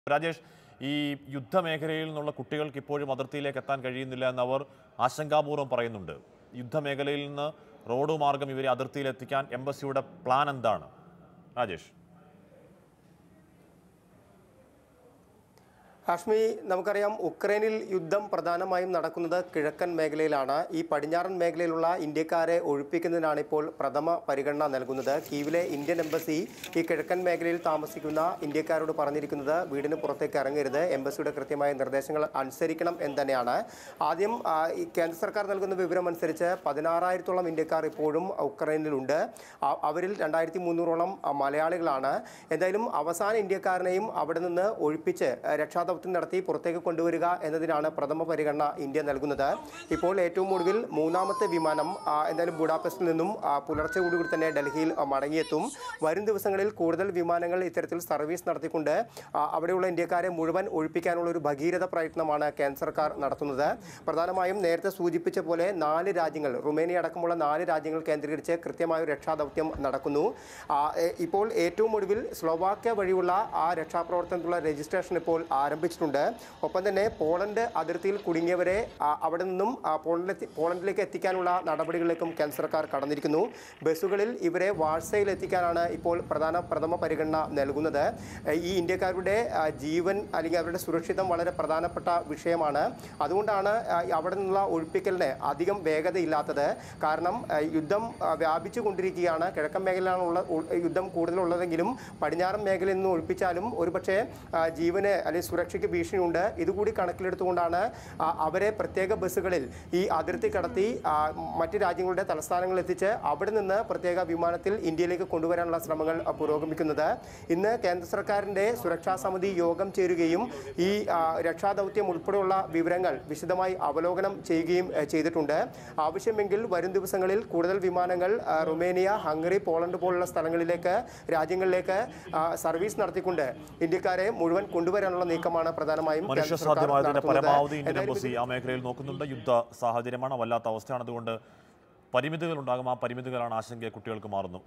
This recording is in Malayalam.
രാജേഷ് ഈ യുദ്ധമേഖലയിൽ നിന്നുള്ള കുട്ടികൾക്ക് ഇപ്പോഴും അതിർത്തിയിലേക്ക് എത്താൻ കഴിയുന്നില്ല എന്നവർ ആശങ്കാപൂർവ്വം പറയുന്നുണ്ട് യുദ്ധമേഖലയിൽ നിന്ന് റോഡ് മാർഗം ഇവരെ അതിർത്തിയിൽ എത്തിക്കാൻ എംബസിയുടെ പ്ലാൻ എന്താണ് രാജേഷ് ഹാഷ്മി നമുക്കറിയാം ഉക്രൈനിൽ യുദ്ധം പ്രധാനമായും നടക്കുന്നത് കിഴക്കൻ മേഖലയിലാണ് ഈ പടിഞ്ഞാറൻ മേഖലയിലുള്ള ഇന്ത്യക്കാരെ ഒഴിപ്പിക്കുന്നതിനാണ് ഇപ്പോൾ പ്രഥമ പരിഗണന നൽകുന്നത് കീവിലെ ഇന്ത്യൻ എംബസി ഈ കിഴക്കൻ മേഖലയിൽ താമസിക്കുന്ന ഇന്ത്യക്കാരോട് പറഞ്ഞിരിക്കുന്നത് വീടിന് പുറത്തേക്ക് ഇറങ്ങരുത് എംബസിയുടെ കൃത്യമായ നിർദ്ദേശങ്ങൾ അനുസരിക്കണം എന്ന് തന്നെയാണ് ആദ്യം ആ, ഈ കേന്ദ്ര സർക്കാർ നൽകുന്ന വിവരം അനുസരിച്ച് പതിനാറായിരത്തോളം ഇന്ത്യക്കാർ ഇപ്പോഴും ഉക്രൈനിലുണ്ട് ആ- അവരിൽ രണ്ടായിരത്തി മുന്നൂറോളം മലയാളികളാണ് എന്തായാലും അവസാന ഇന്ത്യക്കാരനെയും അവിടെ നിന്ന് ഒഴിപ്പിച്ച് ആ, രക്ഷാദൗത്യം നടത്തി പുറത്തേക്ക് കൊണ്ടുവരിക എന്നതിനാണ് പ്രഥമ പരിഗണന ഇന്ത്യ നൽകുന്നത് ഇപ്പോൾ ഏറ്റവും ഒടുവിൽ മൂന്നാമത്തെ വിമാനം ആ, എന്തായാലും ബുഡാപെസ്റ്റിൽ നിന്നും ആ, പുലർച്ചെ കൂടി തന്നെ ഡൽഹിയിൽ ആ, മടങ്ങിയെത്തും വരും ദിവസങ്ങളിൽ കൂടുതൽ വിമാനങ്ങൾ ഇത്തരത്തിൽ സർവീസ് നടത്തിക്കൊണ്ട് ആ, അവിടെയുള്ള ഇന്ത്യക്കാരെ മുഴുവൻ ഒഴിപ്പിക്കാനുള്ള ഒരു ഭഗീരഥ പ്രയത്നമാണ് കേന്ദ്ര സർക്കാർ നടത്തുന്നത് പ്രധാനമായും നേരത്തെ സൂചിപ്പിച്ച പോലെ നാല് രാജ്യങ്ങൾ റുമേനിയ അടക്കമുള്ള നാല് രാജ്യങ്ങൾ കേന്ദ്രീകരിച്ച് കൃത്യമായ ഒരു രക്ഷാദൗത്യം നടക്കുന്നു ആ, എ- ഇപ്പോൾ ഏറ്റവും ഒടുവിൽ സ്ലോവാക്യ വഴിയുള്ള ആ രക്ഷാപ്രവർത്തനത്തിലുള്ള രജിസ്ട്രേഷൻ ഇപ്പോൾ ആരംഭിച്ചിട്ടുണ്ട് ഒപ്പം തന്നെ പോളണ്ട് അതിർത്തിയിൽ കുടുങ്ങിയവരെ ആ, അവിടെ നിന്നും ആ, പോളണ്ടിലെത്തി പോളണ്ടിലേക്ക് എത്തിക്കാനുള്ള നടപടികളിലേക്കും കേന്ദ്ര സർക്കാർ കടന്നിരിക്കുന്നു ബസ്സുകളിൽ ഇവരെ വാഴ്സയിൽ എത്തിക്കാനാണ് ഇപ്പോൾ പ്രധാന പ്രഥമ പരിഗണന നൽകുന്നത് എ, ഈ ഇന്ത്യക്കാരുടെ ആ, ജീവൻ അല്ലെങ്കിൽ അവരുടെ സുരക്ഷിതം വളരെ പ്രധാനപ്പെട്ട വിഷയമാണ് അതുകൊണ്ടാണ് ആ, അവിടെ നിന്നുള്ള ഒഴിപ്പിക്കലിന് അധികം വേഗതയില്ലാത്തത് കാരണം ആ, യുദ്ധം ആ, വ്യാപിച്ചു കൊണ്ടിരിക്കുകയാണ് കിഴക്കൻ മേഖലയിലാണ് ഉള്ള ഉ- യുദ്ധം കൂടുതലുള്ളതെങ്കിലും പടിഞ്ഞാറൻ മേഖലയിൽ നിന്ന് ഒഴിപ്പിച്ചാലും ഒരുപക്ഷെ ആ, ജീവന് അല്ലെങ്കിൽ സുരക്ഷയ്ക്ക് ഭീഷണിയുണ്ട് ഇതുകൂടി കണക്കിലെടുത്തുകൊണ്ടാണ് ആ, അവരെ പ്രത്യേക ബസ്സുകളിൽ ഈ അതിർത്തി കടത്തി ആ, മറ്റ് രാജ്യങ്ങളുടെ തലസ്ഥാനങ്ങളിൽ എത്തിച്ച് അവിടെ നിന്ന് പ്രത്യേക വിമാനത്തിൽ ഇന്ത്യയിലേക്ക് കൊണ്ടുവരാനുള്ള ശ്രമങ്ങൾ ആ, പുരോഗമിക്കുന്നത് ഇന്ന് കേന്ദ്ര സർക്കാരിൻ്റെ സുരക്ഷാ സമിതി യോഗം ചേരുകയും ഈ ആ, രക്ഷാദൗത്യം ഉൾപ്പെടെയുള്ള വിവരങ്ങൾ വിശദമായി അവലോകനം ചെയ്യുകയും ആ, ചെയ്തിട്ടുണ്ട് ആവശ്യമെങ്കിൽ വരും ദിവസങ്ങളിൽ കൂടുതൽ വിമാനങ്ങൾ ആ, റുമേനിയ ഹംഗറി പോളണ്ട് പോലുള്ള സ്ഥലങ്ങളിലേക്ക് രാജ്യങ്ങളിലേക്ക് ആ, സർവീസ് നടത്തിക്കൊണ്ട് ഇന്ത്യക്കാരെ മുഴുവൻ കൊണ്ടുവരാനുള്ള നീക്കമാണ് പ്രധാനമായും കേന്ദ്ര മനുഷ്യ സർക്കാർ സാധ്യമായതിന്റെ നടത്തുന്നത്. പരമാവധി ഇന്ത്യൻ എന്തായാലും എംബസി ആ മേഖലയിൽ നോക്കുന്നുണ്ട് യുദ്ധ സാഹചര്യമാണ് വല്ലാത്ത അവസ്ഥയാണ് അതുകൊണ്ട് പരിമിതികൾ ഉണ്ടാകും ആ പരിമിതികളാണ് ആശങ്കയെ കുട്ടികൾക്ക് മാറുന്നു